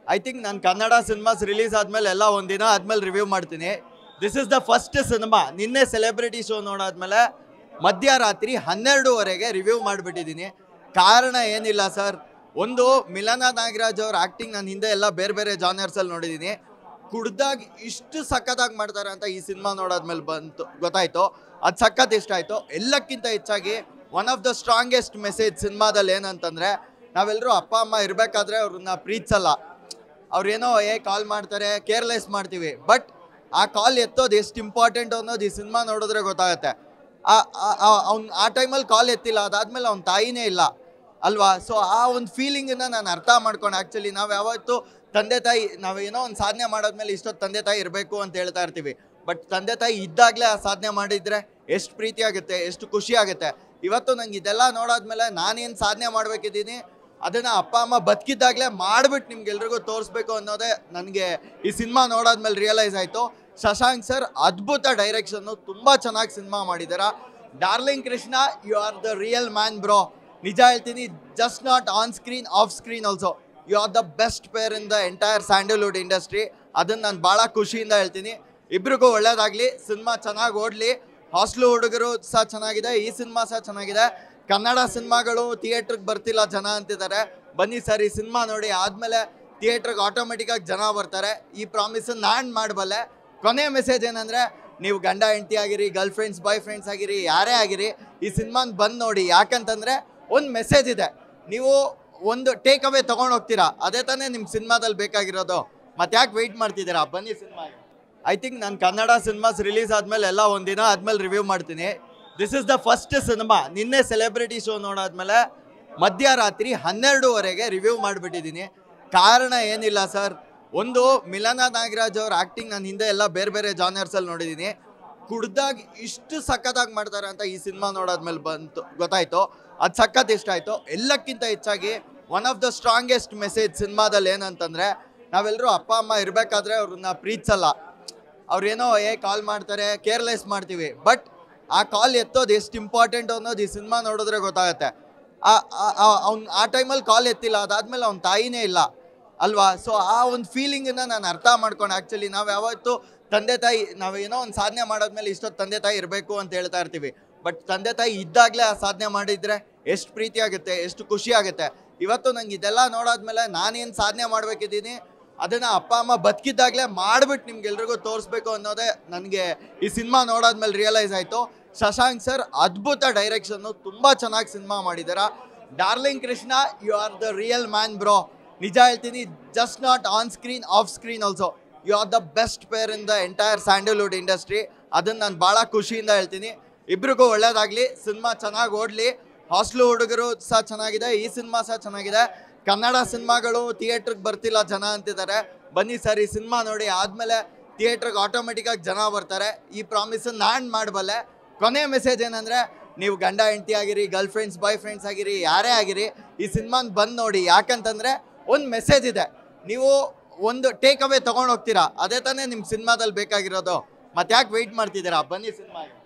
I think ನಾನು Kannada cinemas release ಆದಮೇಲೆ ಎಲ್ಲ ಒಂದಿನ ಆದಮೇಲೆ ರಿವ್ಯೂ ಮಾಡ್ತೀನಿ this is the first cinema ನಿನ್ನೆ ಸೆಲೆಬ್ರಿಟಿ ಶೋ ನೋಡಾದ್ಮೇಲೆ ಮಧ್ಯರಾತ್ರಿ ಹನ್ನೆರಡೂವರೆಗೆ ರಿವ್ಯೂ ಮಾಡಿಬಿಟ್ಟಿದ್ದೀನಿ ಕಾರಣ ಏನಿಲ್ಲ ಸರ್ ಒಂದು ಮಿಲನ ನಾಗರಾಜ್ ಅವ್ರ ಆ್ಯಕ್ಟಿಂಗ್ ನಾನು ಹಿಂದೆ ಎಲ್ಲ ಬೇರೆ ಬೇರೆ ಜಾನರ್ಸಲ್ಲಿ ನೋಡಿದ್ದೀನಿ ಕುಡ್ದಾಗ ಇಷ್ಟು ಸಖತ್ತಾಗಿ ಮಾಡ್ತಾರೆ ಅಂತ ಈ ಸಿನಿಮಾ ನೋಡಾದ್ಮೇಲೆ ಬಂತು ಗೊತ್ತಾಯ್ತು ಅದು ಸಖತ್ ಇಷ್ಟ ಆಯಿತು ಎಲ್ಲಕ್ಕಿಂತ ಹೆಚ್ಚಾಗಿ one of the strongest message ಸಿನಿಮಾದಲ್ಲಿ ಏನಂತಂದರೆ ನಾವೆಲ್ಲರೂ ಅಪ್ಪ ಅಮ್ಮ ಇರಬೇಕಾದ್ರೆ ಅವ್ರನ್ನ ಪ್ರೀತಿಸಲ್ಲ ಅವ್ರೇನೋ ಏ ಕಾಲ್ ಮಾಡ್ತಾರೆ ಕೇರ್ಲೆಸ್ ಮಾಡ್ತೀವಿ ಬಟ್ ಆ ಕಾಲ್ ಎತ್ತೋದು ಎಷ್ಟು ಇಂಪಾರ್ಟೆಂಟ್ ಅನ್ನೋದು ಈ ಸಿನಿಮಾ ನೋಡಿದ್ರೆ ಗೊತ್ತಾಗುತ್ತೆ ಅವ್ನು ಆ ಟೈಮಲ್ಲಿ ಕಾಲ್ ಎತ್ತಿಲ್ಲ ಅದಾದ್ಮೇಲೆ ಅವ್ನ ತಾಯಿನೇ ಇಲ್ಲ ಅಲ್ವಾ ಸೊ ಆ ಒಂದು ಫೀಲಿಂಗನ್ನ ನಾನು ಅರ್ಥ ಮಾಡ್ಕೊಂಡು ಆ್ಯಕ್ಚುಲಿ ನಾವು ಯಾವತ್ತು ತಂದೆ ತಾಯಿ ನಾವು ಏನೋ ಒಂದು ಸಾಧನೆ ಮಾಡೋದ್ಮೇಲೆ ಇಷ್ಟೊತ್ತು ತಂದೆ ತಾಯಿ ಇರಬೇಕು ಅಂತ ಹೇಳ್ತಾ ಇರ್ತೀವಿ ಬಟ್ ತಂದೆ ತಾಯಿ ಇದ್ದಾಗಲೇ ಆ ಸಾಧನೆ ಮಾಡಿದ್ರೆ ಎಷ್ಟು ಪ್ರೀತಿ ಆಗುತ್ತೆ ಎಷ್ಟು ಖುಷಿ ಆಗುತ್ತೆ ಇವತ್ತು ನಂಗೆ ಇದೆಲ್ಲ ನೋಡಾದ್ಮೇಲೆ ನಾನೇನು ಸಾಧನೆ ಮಾಡ್ಬೇಕಿದ್ದೀನಿ ಅದನ್ನ ಅಪ್ಪ ಅಮ್ಮ ಬದುಕಿದ್ದಾಗಲೇ ಮಾಡ್ಬಿಟ್ಟು ನಿಮ್ಗೆಲ್ರಿಗೂ ತೋರಿಸ್ಬೇಕು ಅನ್ನೋದೇ ನನಗೆ ಈ ಸಿನಿಮಾ ನೋಡಾದ್ಮೇಲೆ ರಿಯಲೈಸ್ ಆಯಿತು ಶಶಾಂಕ್ ಸರ್ ಅದ್ಭುತ ಡೈರೆಕ್ಷನ್ನು ತುಂಬ ಚೆನ್ನಾಗಿ ಸಿನಿಮಾ ಮಾಡಿದಾರ darling Krishna you are the real man bro ನಿಜ ಹೇಳ್ತೀನಿ just not on screen off screen also you are the best pair in the entire Sandalwood industry ಅದನ್ನು ನಾನು ಭಾಳ ಖುಷಿಯಿಂದ ಹೇಳ್ತೀನಿ ಇಬ್ರಿಗೂ ಒಳ್ಳೇದಾಗಲಿ ಸಿನಿಮಾ ಚೆನ್ನಾಗಿ ಓಡಲಿ ಹಾಸ್ಟ್ಲು ಹುಡುಗರು ಸಹ ಚೆನ್ನಾಗಿದೆ ಈ ಸಿನಿಮಾ ಸಹ ಚೆನ್ನಾಗಿದೆ ಕನ್ನಡ ಸಿನಿಮಾಗಳು ಥಿಯೇಟ್ರಿಗೆ ಬರ್ತಿಲ್ಲ ಜನ ಅಂತಿದ್ದಾರೆ ಬನ್ನಿ ಸರ್ ಈ ಸಿನಿಮಾ ನೋಡಿ ಆದಮೇಲೆ ಥಿಯೇಟ್ರಿಗೆ ಆಟೋಮೆಟಿಕ್ಕಾಗಿ ಜನ ಬರ್ತಾರೆ ಈ ಪ್ರಾಮಿಸನ್ನು ನಾನು ಮಾಡಬಲ್ಲೆ ಕೊನೆ ಮೆಸೇಜ್ ಏನಂದರೆ ನೀವು ಗಂಡ ಹೆಂಡತಿ ಆಗಿರಿ ಗರ್ಲ್ ಫ್ರೆಂಡ್ಸ್ ಬಾಯ್ ಫ್ರೆಂಡ್ಸ್ ಆಗಿರಿ ಯಾರೇ ಆಗಿರಿ ಈ ಸಿನಿಮಾನ ಬಂದು ನೋಡಿ ಯಾಕಂತಂದರೆ ಒಂದು ಮೆಸೇಜ್ ಇದೆ ನೀವು ಒಂದು ಟೇಕ್ ಅವೇ ತೊಗೊಂಡು ಹೋಗ್ತೀರಾ ಅದೇ ತಾನೇ ನಿಮ್ಮ ಸಿನಿಮಾದಲ್ಲಿ ಬೇಕಾಗಿರೋದು ಮತ್ತೆ ಯಾಕೆ ವೆಯ್ಟ್ ಮಾಡ್ತಿದ್ದೀರಾ ಬನ್ನಿ ಸಿನಿಮಾ ಐ ಥಿಂಕ್ ನಾನು ಕನ್ನಡ ಸಿನಿಮಾಸ್ ರಿಲೀಸ್ ಆದಮೇಲೆ ಎಲ್ಲ ಒಂದಿನ ಆದಮೇಲೆ ರಿವ್ಯೂ ಮಾಡ್ತೀನಿ this is the first cinema ನಿನ್ನೆ ಸೆಲೆಬ್ರಿಟಿ ಶೋ ನೋಡಾದ್ಮೇಲೆ ಮಧ್ಯರಾತ್ರಿ ಹನ್ನೆರಡೂವರೆಗೆ ರಿವ್ಯೂ ಮಾಡಿಬಿಟ್ಟಿದ್ದೀನಿ ಕಾರಣ ಏನಿಲ್ಲ ಸರ್ ಒಂದು ಮಿಲನ ನಾಗರಾಜ್ ಅವ್ರ ಆ್ಯಕ್ಟಿಂಗ್ ನಾನು ಹಿಂದೆ ಎಲ್ಲ ಬೇರೆ ಬೇರೆ ಜಾನರ್ಸಲ್ಲಿ ನೋಡಿದ್ದೀನಿ ಕುಡ್ದಾಗ ಇಷ್ಟು ಸಖತ್ತಾಗಿ ಮಾಡ್ತಾರೆ ಅಂತ ಈ ಸಿನಿಮಾ ನೋಡಾದ್ಮೇಲೆ ಬಂತು ಗೊತ್ತಾಯ್ತು ಅದು ಸಖತ್ ಇಷ್ಟ ಆಯಿತು ಎಲ್ಲಕ್ಕಿಂತ ಹೆಚ್ಚಾಗಿ one of the strongest message ಸಿನಿಮಾದಲ್ಲಿ ಏನಂತಂದರೆ ನಾವೆಲ್ಲರೂ ಅಪ್ಪ ಅಮ್ಮ ಇರಬೇಕಾದ್ರೆ ಅವ್ರನ್ನ ಪ್ರೀತಿಸಲ್ಲ ಅವ್ರೇನೋ ಏ ಕಾಲ್ ಮಾಡ್ತಾರೆ ಕೇರ್ಲೆಸ್ ಮಾಡ್ತೀವಿ ಬಟ್ ಆ ಕಾಲ್ ಎತ್ತೋದು ಎಷ್ಟು ಇಂಪಾರ್ಟೆಂಟ್ ಅನ್ನೋದು ಈ ಸಿನಿಮಾ ನೋಡಿದ್ರೆ ಗೊತ್ತಾಗುತ್ತೆ ಅವ್ನು ಆ ಟೈಮಲ್ಲಿ ಕಾಲ್ ಎತ್ತಿಲ್ಲ ಅದಾದ್ಮೇಲೆ ಅವ್ನ ತಾಯಿನೇ ಇಲ್ಲ ಅಲ್ವಾ ಸೊ ಆ ಒಂದು ಫೀಲಿಂಗನ್ನ ನಾನು ಅರ್ಥ ಮಾಡ್ಕೊಂಡು ಆ್ಯಕ್ಚುಲಿ ನಾವು ಯಾವತ್ತು ತಂದೆ ತಾಯಿ ನಾವು ಏನೋ ಒಂದು ಸಾಧನೆ ಮಾಡೋದ್ಮೇಲೆ ಇಷ್ಟೊತ್ತು ತಂದೆ ತಾಯಿ ಇರಬೇಕು ಅಂತ ಹೇಳ್ತಾ ಇರ್ತೀವಿ ಬಟ್ ತಂದೆ ತಾಯಿ ಇದ್ದಾಗಲೇ ಆ ಸಾಧನೆ ಮಾಡಿದ್ರೆ ಎಷ್ಟು ಪ್ರೀತಿ ಆಗುತ್ತೆ ಎಷ್ಟು ಖುಷಿ ಆಗುತ್ತೆ ಇವತ್ತು ನಂಗೆ ಇದೆಲ್ಲ ನೋಡಾದ್ಮೇಲೆ ನಾನೇನು ಸಾಧನೆ ಮಾಡ್ಬೇಕಿದ್ದೀನಿ ಅದನ್ನ ಅಪ್ಪ ಅಮ್ಮ ಬದುಕಿದ್ದಾಗಲೇ ಮಾಡ್ಬಿಟ್ಟು ನಿಮ್ಗೆಲ್ರಿಗೂ ತೋರಿಸ್ಬೇಕು ಅನ್ನೋದೇ ನನಗೆ ಈ ಸಿನಿಮಾ ನೋಡಾದ್ಮೇಲೆ ರಿಯಲೈಸ್ ಆಯಿತು ಶಶಾಂಕ್ ಸರ್ ಅದ್ಭುತ ಡೈರೆಕ್ಷನ್ನು ತುಂಬ ಚೆನ್ನಾಗಿ ಸಿನಿಮಾ ಮಾಡಿದಾರ darling Krishna you are the real man bro ನಿಜ ಹೇಳ್ತೀನಿ just not on screen off screen also you are the best pair in the entire Sandalwood industry ಅದನ್ನು ನಾನು ಭಾಳ ಖುಷಿಯಿಂದ ಹೇಳ್ತೀನಿ ಇಬ್ರಿಗೂ ಒಳ್ಳೇದಾಗಲಿ ಸಿನಿಮಾ ಚೆನ್ನಾಗಿ ಓಡಲಿ ಹಾಸ್ಟ್ಲು ಹುಡುಗರು ಸಹ ಚೆನ್ನಾಗಿದೆ ಈ ಸಿನಿಮಾ ಸಹ ಚೆನ್ನಾಗಿದೆ ಕನ್ನಡ ಸಿನಿಮಾಗಳು ಥಿಯೇಟ್ರಿಗೆ ಬರ್ತಿಲ್ಲ ಜನ ಅಂತಿದ್ದಾರೆ ಬನ್ನಿ ಸರ್ ಈ ಸಿನಿಮಾ ನೋಡಿ ಆದಮೇಲೆ ಥಿಯೇಟ್ರಿಗೆ ಆಟೋಮೆಟಿಕ್ಕಾಗಿ ಜನ ಬರ್ತಾರೆ ಈ ಪ್ರಾಮಿಸನ್ನು ನಾನು ಮಾಡಬಲ್ಲೆ ಕೊನೆ ಮೆಸೇಜ್ ಏನಂದರೆ ನೀವು ಗಂಡ ಹೆಂಡತಿ ಆಗಿರಿ ಗರ್ಲ್ ಫ್ರೆಂಡ್ಸ್ ಬಾಯ್ ಫ್ರೆಂಡ್ಸ್ ಆಗಿರಿ ಯಾರೇ ಆಗಿರಿ ಈ ಸಿನಿಮಾನ ಬಂದು ನೋಡಿ ಯಾಕಂತಂದರೆ ಒಂದು ಮೆಸೇಜ್ ಇದೆ ನೀವು ಒಂದು ಟೇಕ್ ಅವೇ ತೊಗೊಂಡು ಹೋಗ್ತೀರಾ ಅದೇ ತಾನೇ ನಿಮ್ಮ ಸಿನಿಮಾದಲ್ಲಿ ಬೇಕಾಗಿರೋದು ಮತ್ತೆ ಯಾಕೆ ವೆಯ್ಟ್ ಮಾಡ್ತಿದ್ದೀರಾ ಬನ್ನಿ ಸಿನಿಮಾ